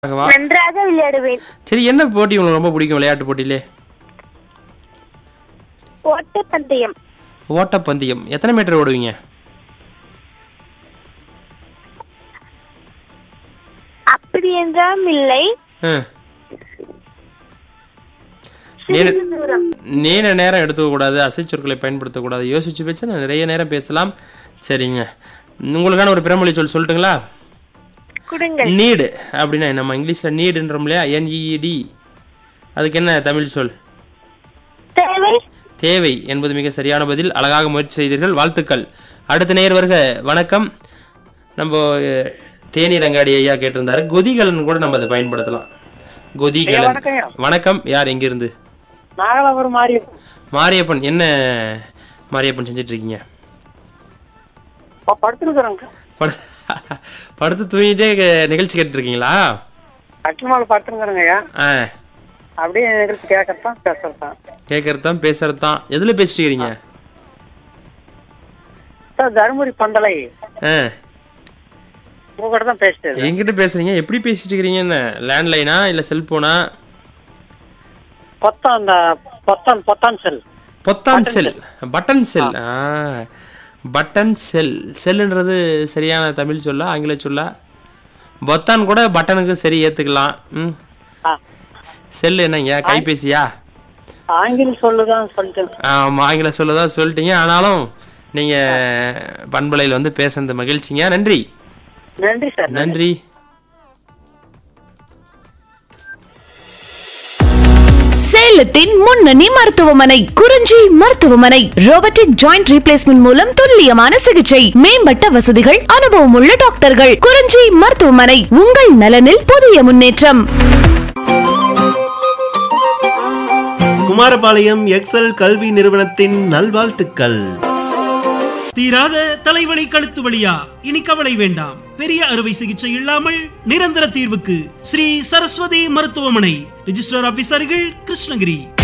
ஆகவா நன்றாக விளையாடுவேன் சரி என்ன போட்டி உங்களுக்கு ரொம்ப பிடிக்கும் விளையாட்டு போட்டியிலே ஓட்டப்பந்தயம் ஓட்டப்பந்தயம் எத்தனை மீட்டர் ஓடுவீங்க அப்படி என்றால் இல்லை ஆ. நீண்ட சிறிது தூரம் நீண்ட நேரம் எடுத்துக்கக்கூடாது அசைச்சொற்களை பயன்படுத்தக்கூடாது யோசிச்சு பேச நான் நிறைய நேரம் பேசலாம் சரிங்க உங்களுக்கான ஒரு பிறமொழி சொல் சொல்லட்டுங்களா கொடுங்கள் நீடு அப்படின்னா நம்ம இங்கிலீஷில் நீடுன்றோம் இல்லையா என்இஇடி அதுக்கு என்ன தமிழ் சொல் தேவை தேவை என்பது மிக சரியான பதில் அழகாக முயற்சி செய்தீர்கள் வாழ்த்துக்கள் அடுத்த நேர் வருக வணக்கம் நம்ம அஹ், தேநீர் அங்காடி ஐயா கேட்டிருந்தாரு கொதிகலன் கூட நம்ம அதை பயன்படுத்தலாம் கொதிகலன் வணக்கம்யா. வணக்கம் யார் எங்கிருந்து நாகலாபுரம் மாறி மாரியப்பன் என்ன மாரியப்பன் செஞ்சுட்டு இருக்கீங்க படுத்துருக்குறேங்க படு படுத்து தூங்கிட்டே கே- நிகழ்ச்சி கேட்டுட்டு இருக்கீங்களா அக்கிமால படுத்துருக்குறேங்கய்யா ஆ அப்படியே நிகழ்ச்சி கேட்கறதான் பேசுறதான் கேட்கறது தான் பேசுறது தான் எதில் பேசிட்டு இருக்கீங்க சார் தருமபுரி பந்தலை ஆ உங்ககிட்ட தான் பேசிட்டு என்கிட்ட பேசுறீங்க எப்படி பேசிட்டு இருக்கிறீங்க என்ன லேண்ட்லைனா இல்லை செல்போனா பொத்தான் அந்த பொத்தான் பொத்தான் செல் பொத்தான் செல் பட்டன் செல் ஆ பட்டன் செல் செல்லுன்றது சரியான தமிழ் சொல்லா ஆங்கில சொல்லா பொத்தான் கூட பட்டனுக்கு சரி ஏத்துக்கலாம் ம் ஆ செல் என்னங்க கைபேசியா ஆங்கில சொல்லுதான் சொல்லிட்டேன் ஆமா ஆங்கில சொல்லதான் சொல்லிட்டீங்க ஆனாலும் நீங்க பண்பலையில் வந்து பேசுனது மகிழ்ச்சிங்க நன்றி நன்றி சார் நன்றி சேலத்தின் முன்னணி மருத்துவமனை குறிஞ்சி மருத்துவமனை ரோபோட்டிக் ஜாயிண்ட் ரீப்ளேஸ்மெண்ட் மூலம் துல்லியமான சிகிச்சை மேம்பட்ட வசதிகள் அனுபவம் உள்ள டாக்டர்கள் குறிஞ்சி மருத்துவமனை உங்கள் நலனில் புதிய முன்னேற்றம் குமாரபாளையம் எக்ஸல் கல்வி நிறுவனத்தின் நல்வாழ்த்துக்கள் தீராத தலைவலி கழுத்து வலியா இனி கவலை வேண்டாம் பெரிய அறுவை சிகிச்சை இல்லாமல் நிரந்தர தீர்வுக்கு ஸ்ரீ சரஸ்வதி மருத்துவமனை ரிஜிஸ்டர் ஆபீசர்கள் கிருஷ்ணகிரி